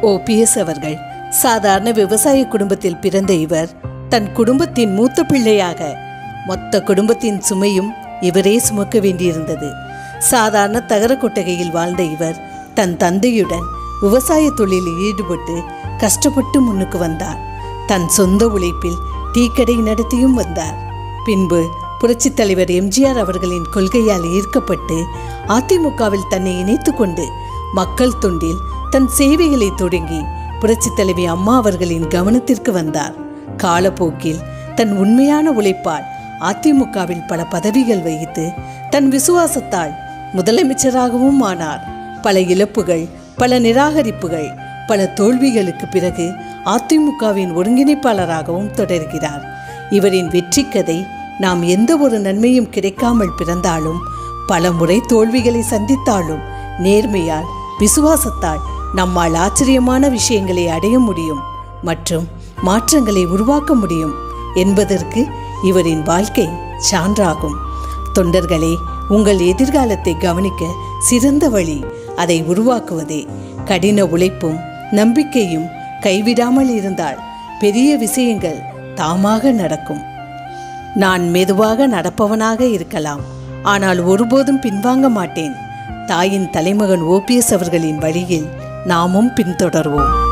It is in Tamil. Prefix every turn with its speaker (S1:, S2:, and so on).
S1: ஓபிஎஸ் அவர்கள் சாதாரண விவசாய குடும்பத்தில் பிறந்த இவர் தன் குடும்பத்தின் மூத்த பிள்ளையாக மொத்த குடும்பத்தின் சுமையும் இவரே சுமக்க வேண்டியிருந்தது சாதாரண தகர கொட்டகையில் வாழ்ந்த இவர் தன் தந்தையுடன் விவசாய தொழிலில் ஈடுபட்டு கஷ்டப்பட்டு முன்னுக்கு வந்தார் தன் சொந்த உழைப்பில் டீக்கடை நடத்தியும் வந்தார் பின்பு புரட்சித் தலைவர் எம்ஜிஆர் அவர்களின் கொள்கையால் ஈர்க்கப்பட்டு அதிமுகவில் தன்னை இணைத்து கொண்டு மக்கள் தொண்டில் தன் சேவைகளை தொடங்கி புரட்சித் தலைவி அம்மா அவர்களின் கவனத்திற்கு வந்தார் காலப்போக்கில் தன் உண்மையான உழைப்பால் அதிமுகவில் பல பதவிகள் வகித்து தன் விசுவாசத்தால் முதலமைச்சராகவும் ஆனார் பல இழப்புகள் பல நிராகரிப்புகள் பல தோல்விகளுக்கு பிறகு அதிமுகவின் ஒருங்கிணைப்பாளராகவும் தொடர்கிறார் இவரின் வெற்றி கதை நாம் எந்த ஒரு நன்மையும் கிடைக்காமல் பிறந்தாலும் பல முறை தோல்விகளை சந்தித்தாலும் நேர்மையால் விசுவாசத்தால் நம்மால் ஆச்சரியமான விஷயங்களை அடைய முடியும் மற்றும் மாற்றங்களை உருவாக்க முடியும் என்பதற்கு இவரின் வாழ்க்கை சான்றாகும் தொண்டர்களே உங்கள் எதிர்காலத்தை கவனிக்க சிறந்த வழி அதை உருவாக்குவதே கடின உழைப்பும் நம்பிக்கையும் கைவிடாமல் இருந்தால் பெரிய விஷயங்கள் தாமாக நடக்கும் நான் மெதுவாக நடப்பவனாக இருக்கலாம் ஆனால் ஒருபோதும் பின்வாங்க மாட்டேன் தாயின் தலைமகன் ஓபிஎஸ் அவர்களின் வழியில் நாமும் பின்தொடர்வோம்